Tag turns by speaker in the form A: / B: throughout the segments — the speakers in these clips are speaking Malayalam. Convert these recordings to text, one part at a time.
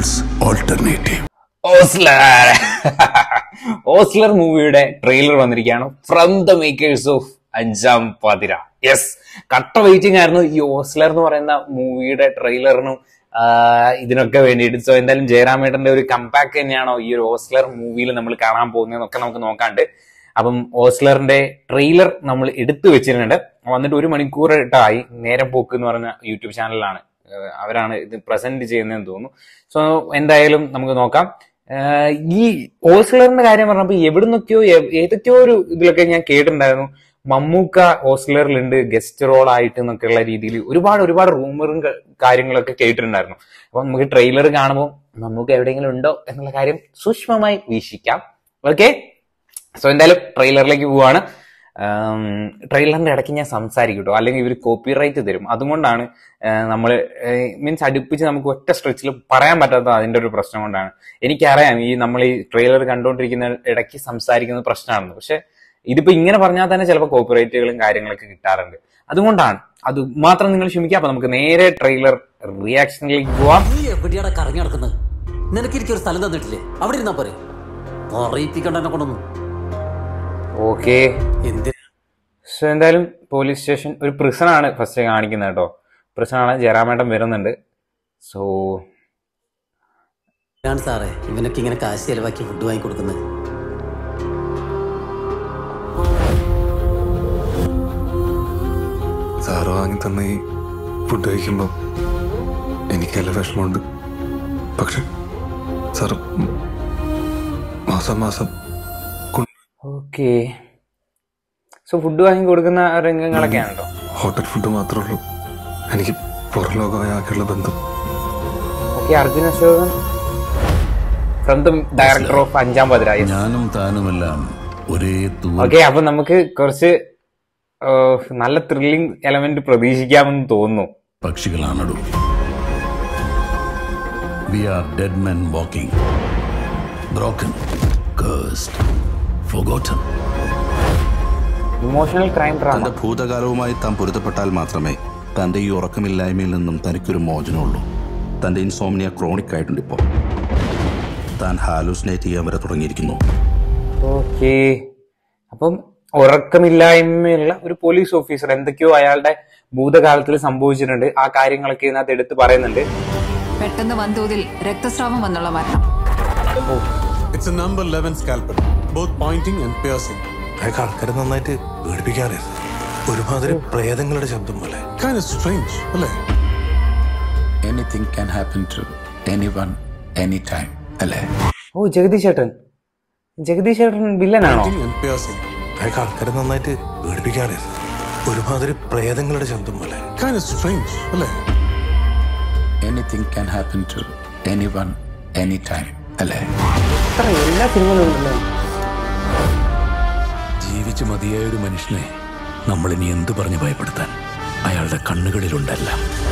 A: Devil's Alternative.
B: ഓസ്ലർ ഓസ്ലർ മൂവിയുടെ ട്രെയിലർ വന്നിരിക്കുകയാണ് ഫ്രം ദ മേക്കേഴ്സ് ഓഫ് അഞ്ചാം പാതിര യെസ് കട്ട വെയിറ്റിംഗ് ആയിരുന്നു ഈ ഓസ്ലർ എന്ന് പറയുന്ന മൂവിയുടെ ട്രെയിലറിനും ഇതിനൊക്കെ വേണ്ടിയിട്ട് സോ എന്തായാലും ജയറാമേട്ടന്റെ ഒരു കമ്പാക്ക് തന്നെയാണോ ഈ ഒരു ഓസ്ലർ മൂവിയിൽ നമ്മൾ കാണാൻ പോകുന്നതെന്നൊക്കെ നമുക്ക് നോക്കാണ്ട് അപ്പം ഓസ്ലറിന്റെ ട്രെയിലർ നമ്മൾ എടുത്തു വെച്ചിട്ടുണ്ട് വന്നിട്ട് ഒരു മണിക്കൂറായിട്ടായി നേരം പോക്ക് എന്ന് പറഞ്ഞ യൂട്യൂബ് ചാനലിലാണ് ഏഹ് അവരാണ് ഇത് പ്രസന്റ് ചെയ്യുന്നതെന്ന് തോന്നുന്നു സോ എന്തായാലും നമുക്ക് നോക്കാം ഏഹ് ഈ ഓസ്ലറിന്റെ കാര്യം പറഞ്ഞപ്പോൾ എവിടുന്നൊക്കെയോ എ- ഏതൊക്കെയോ ഒരു ഇതിലൊക്കെ ഞാൻ കേട്ടിട്ടുണ്ടായിരുന്നു മമ്മൂക്ക ഓസ്ലറിലുണ്ട് ഗസ്റ്റ് റോൾ ആയിട്ട് എന്നൊക്കെയുള്ള രീതിയിൽ ഒരുപാട് ഒരുപാട് റൂമറും ക- കാര്യങ്ങളൊക്കെ കേട്ടിട്ടുണ്ടായിരുന്നു അപ്പൊ നമുക്ക് ട്രെയിലർ കാണുമ്പോൾ മമ്മൂക്ക എവിടെയെങ്കിലും ഉണ്ടോ എന്നുള്ള കാര്യം സൂക്ഷ്മമായി വീക്ഷിക്കാം ഓക്കെ സോ എന്തായാലും ട്രെയിലറിലേക്ക് പോവാണ് ട്രെയിലറിന്റെ ഇടയ്ക്ക് ഞാൻ സംസാരിക്കും കേട്ടോ അല്ലെങ്കിൽ ഇവർ കോപ്പിറൈറ്റ് തരും അതുകൊണ്ടാണ് നമ്മൾ മീൻസ് അടുപ്പിച്ച് നമുക്ക് ഒറ്റ സ്ട്രെച്ചിൽ പറയാൻ പറ്റാത്ത അതിന്റെ ഒരു പ്രശ്നം കൊണ്ടാണ് എനിക്കറിയാം ഈ നമ്മൾ ഈ ട്രെയിലർ കണ്ടുകൊണ്ടിരിക്കുന്ന ഇടയ്ക്ക് സംസാരിക്കുന്നത് പ്രശ്നമാണെന്ന് പക്ഷെ ഇതിപ്പോ ഇങ്ങനെ പറഞ്ഞാൽ തന്നെ ചിലപ്പോൾ കോപ്പിറൈറ്റുകളും കാര്യങ്ങളൊക്കെ കിട്ടാറുണ്ട് അതുകൊണ്ടാണ് അത് മാത്രം നിങ്ങൾ ക്ഷമിക്കുക അപ്പൊ നമുക്ക് നേരെ ട്രെയിലർ റിയാക്ഷനിലേക്ക് പോവാം
C: നീ എവിടെയാടാ കറങ്ങി നടക്കുന്നത് നിനക്ക് എനിക്കൊരു സ്ഥലം തന്നിട്ടില്ലേ അവിടെ ഇരുന്നാ പോരെ പറയിപ്പിക്കണ്ട എന്നെ കൊണ്ടൊന്നും
B: ഓക്കെ
C: എന്ത്
B: സോ എന്തായാലും പോലീസ് സ്റ്റേഷൻ ഒരു prison ആണ് ഫസ്റ്റ് കാണിക്കുന്നത് കേട്ടോ prison ആണ് ജയറാമേട്ടൻ വരുന്നുണ്ട് സോ
C: ഞാൻ സാറേ ഇവനൊക്കെ ഇങ്ങനെ കാശ് ചെലവാക്കി ഫുഡ് വാങ്ങി കൊടുക്കുന്നത്
D: സാറ് വാങ്ങി തന്ന ഈ ഫുഡ് കഴിക്കുമ്പോൾ എനിക്ക് നല്ല വിഷമമുണ്ട് പക്ഷെ സാർ മാസം മാസം കൊണ്ട്
B: ഓക്കെ സോ ഫുഡ് വാങ്ങി കൊടുക്കുന്ന രംഗങ്ങളൊക്കെയാണ് കേട്ടോ
D: ഹോട്ടൽ ഫുഡ് മാത്രമേ ഉള്ളൂ എനിക്ക് പുറം ലോകമായുള്ള ബന്ധം
B: okay Arjun Ashokan from the director of Anjaam Pathiraa
A: ഞാനും താനുമെല്ലാം ഒരേ തൂവൽ
B: ഓക്കെ അപ്പൊ നമുക്ക് കുറച്ച് ആ, നല്ല ത്രില്ലിംഗ് എലമെന്റ് പ്രതീക്ഷിക്കാമെന്ന് തോന്നുന്നു
A: പക്ഷികളാണടു we are dead men walking broken cursed forgotten
B: emotional crime drama
E: തന്റെ ഭൂതകാലവുമായി താൻ പൊരുത്തപ്പെട്ടാൽ മാത്രമേ തന്റെ ഈ ഉറക്കമില്ലായ്മയിൽ നിന്നും തനിക്കൊരു മോചനമുള്ളൂ തന്റെ ഇൻസോമിനിയ ക്രോണിക് ആയിട്ടുണ്ട് ഇപ്പോൾ താൻ ഹാലൂസിനേറ്റ് ചെയ്യാൻ വരെ തുടങ്ങിയിരിക്കുന്നു
B: ഓക്കെ അപ്പം ഉറക്കമില്ലായ്മയുള്ള ഒരു പോലീസ് ഓഫീസർ എന്തൊക്കെയോ അയാളുടെ ഭൂതകാലത്തിൽ സംഭവിച്ചിട്ടുണ്ട് ആ കാര്യങ്ങളൊക്കെ ഇതിനകത്ത് എടുത്ത് പറയുന്നുണ്ട്
F: പെട്ടെന്ന് വൻതോതിൽ രക്തസ്രാവം വന്നുള്ള മരണം
G: It's a number 11 scalpel, both pointing and piercing.
D: അയാൾക്ക് ആൾക്കാരെ നന്നായിട്ട് പേടിപ്പിക്കാറിയത് ഒരുമാതിരി പ്രേതങ്ങളുടെ ശബ്ദം പോലെ
G: Kind of strange, അല്ലേ
A: anything can happen to anyone any time അല്ലേ
B: ഓ ജഗദീഷ് ചേട്ടൻ ജഗദീഷ് ചേട്ടൻ വില്ലനാണോ
G: Pointing and piercing.
D: അയാൾക്ക് ആൾക്കാരെ നന്നായിട്ട് പേടിപ്പിക്കാറിയത് ഒരുമാതിരി പ്രേതങ്ങളുടെ ശബ്ദം പോലെ
G: Kind of strange, അല്ലേ
A: anything can happen to anyone any time അല്ലേ
B: ഇത്ര എല്ലാ സിനിമയിലും ഉണ്ടല്ലോ
A: ജീവിച്ചു മതിയായ ഒരു മനുഷ്യനെ നമ്മൾ ഇനി എന്തു പറഞ്ഞു ഭയപ്പെടുത്താൻ അയാളുടെ കണ്ണുകളിലുണ്ടല്ല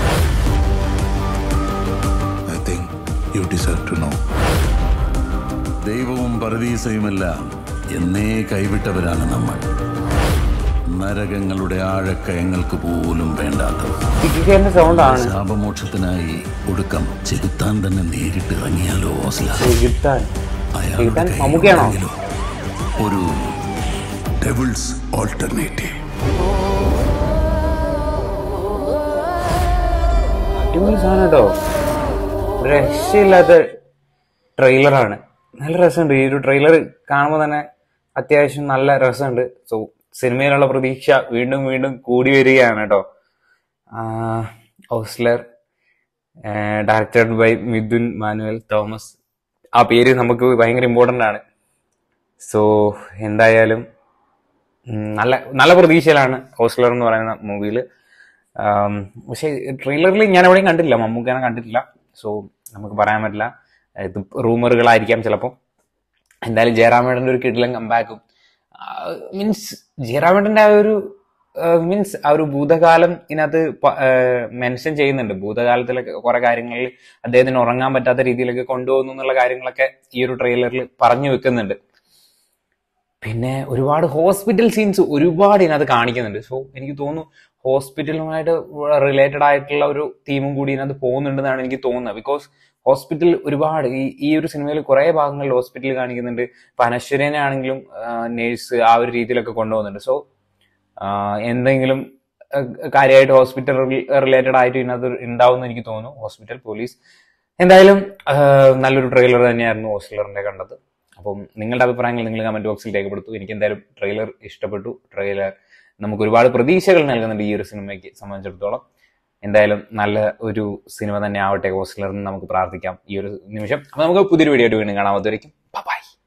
E: I think you deserve to know
A: ദൈവവും പരദീസയുമെല്ലാം എന്നേ കൈവിട്ടവരാണ് നമ്മൾ നരകങ്ങളുടെ ആഴക്കയങ്ങൾക്ക് പോലും വേണ്ടാത്തവർ
B: കിക്കിന്റെ സൗണ്ട് ആണ്
A: ശാപമോക്ഷത്തിനായി ഒടുക്കം ചെകുത്താൻ തന്നെ നേരിട്ട് ഇറങ്ങിയാലോ ഓസ്ല
B: ചെകുത്താൻ
A: അയാളുടെ
B: ചെകുത്താൻ
A: കയ്യിൽ
B: മമ്മൂക്കയാണോ?
A: ഉണ്ടെങ്കിലോ ഒരു
D: ഡെവിൾസ് ഓൾട്ടർനേറ്റീവ്
B: അടിപൊളി സാധനം കേട്ടോ ഒരു രക്ഷയില്ലാത്ത ട്രെയിലറാണ് നല്ല രസമുണ്ട് ഈ ഒരു ട്രെയിലർ കാണുമ്പോൾ തന്നെ അത്യാവശ്യം നല്ല രസമുണ്ട് സോ സിനിമയിലുള്ള പ്രതീക്ഷ വീണ്ടും വീണ്ടും കൂടി വരികയാണ് കേട്ടോ Ozler directed by Midhun Manuel Thomas ആ പേര് നമുക്ക് ഭയങ്കര ഇമ്പോർട്ടൻ്റ് ആണ് സോ എന്തായാലും ഉം, നല്ല നല്ല പ്രതീക്ഷയിലാണ് ഹോസ്റ്റലർ എന്ന് പറയുന്ന മൂവിയിൽ പക്ഷേ ട്രെയിലറിൽ ഞാൻ എവിടെയും കണ്ടിട്ടില്ല മമ്മൂക്കനെ കണ്ടിട്ടില്ല സോ നമുക്ക് പറയാൻ പറ്റില്ല ഇത് റൂമറുകളായിരിക്കാം ചിലപ്പോൾ എന്തായാലും ജയറാമേട്ടൻ്റെ ഒരു കിടിലം കമ്പാക്കും മീൻസ് ജയറാമേട്ടൻ്റെ ആ ഒരു മീൻസ് ആ ഒരു ഭൂതകാലം ഇതിനകത്ത് മെൻഷൻ ചെയ്യുന്നുണ്ട് ഭൂതകാലത്തിലൊക്കെ കുറെ കാര്യങ്ങളിൽ അദ്ദേഹത്തിന് ഉറങ്ങാൻ പറ്റാത്ത രീതിയിലൊക്കെ കൊണ്ടുപോകുന്നു എന്നുള്ള കാര്യങ്ങളൊക്കെ ഈ ഒരു ട്രെയിലറിൽ പറഞ്ഞു വെക്കുന്നുണ്ട് പിന്നെ ഒരുപാട് ഹോസ്പിറ്റൽ സീൻസ് ഒരുപാട് ഇതിനകത്ത് കാണിക്കുന്നുണ്ട് സോ എനിക്ക് തോന്നുന്നു ഹോസ്പിറ്റലുമായിട്ട് റിലേറ്റഡ് ആയിട്ടുള്ള ഒരു തീമും കൂടി ഇതിനകത്ത് പോകുന്നുണ്ടെന്നാണ് എനിക്ക് തോന്നുന്നത് ബിക്കോസ് ഹോസ്പിറ്റൽ ഒരുപാട് ഈ ഈ ഒരു സിനിമയിൽ കുറെ ഭാഗങ്ങളിൽ ഹോസ്പിറ്റൽ കാണിക്കുന്നുണ്ട് ഇപ്പൊ അനശ്വരനെ ആണെങ്കിലും നേഴ്സ് ആ ഒരു രീതിയിലൊക്കെ കൊണ്ടുപോകുന്നുണ്ട് സോ എന്തെങ്കിലും അഹ് കാര്യമായിട്ട് ഹോസ്പിറ്റൽ റിലേറ്റഡ് ആയിട്ട് ഇതിനകത്ത് ഉണ്ടാവും എനിക്ക് തോന്നുന്നു ഹോസ്പിറ്റൽ പോലീസ് എന്തായാലും ആഹ് നല്ലൊരു ട്രെയിലർ തന്നെയായിരുന്നു ഹോസ്റ്റലറിന്റെ കണ്ടത് അപ്പം നിങ്ങളുടെ അഭിപ്രായങ്ങൾ നിങ്ങൾ കമന്റ് ബോക്സിൽ രേഖപ്പെടുത്തു എനിക്ക് എന്തായാലും ട്രെയിലർ ഇഷ്ടപ്പെട്ടു ട്രെയിലർ നമുക്ക് ഒരുപാട് പ്രതീക്ഷകൾ നൽകുന്നുണ്ട് ഈ ഒരു സിനിമയ്ക്ക് സംബന്ധിച്ചിടത്തോളം എന്തായാലും നല്ല ഒരു സിനിമ തന്നെ ആവട്ടെ ഹോസ്റ്റലർ എന്ന് നമുക്ക് പ്രാർത്ഥിക്കാം ഈ ഒരു നിമിഷം അപ്പൊ നമുക്ക് പുതിയൊരു വീഡിയോ ആയിട്ട് വീണ്ടും കാണാം അതുവരയ്ക്കും ബൈ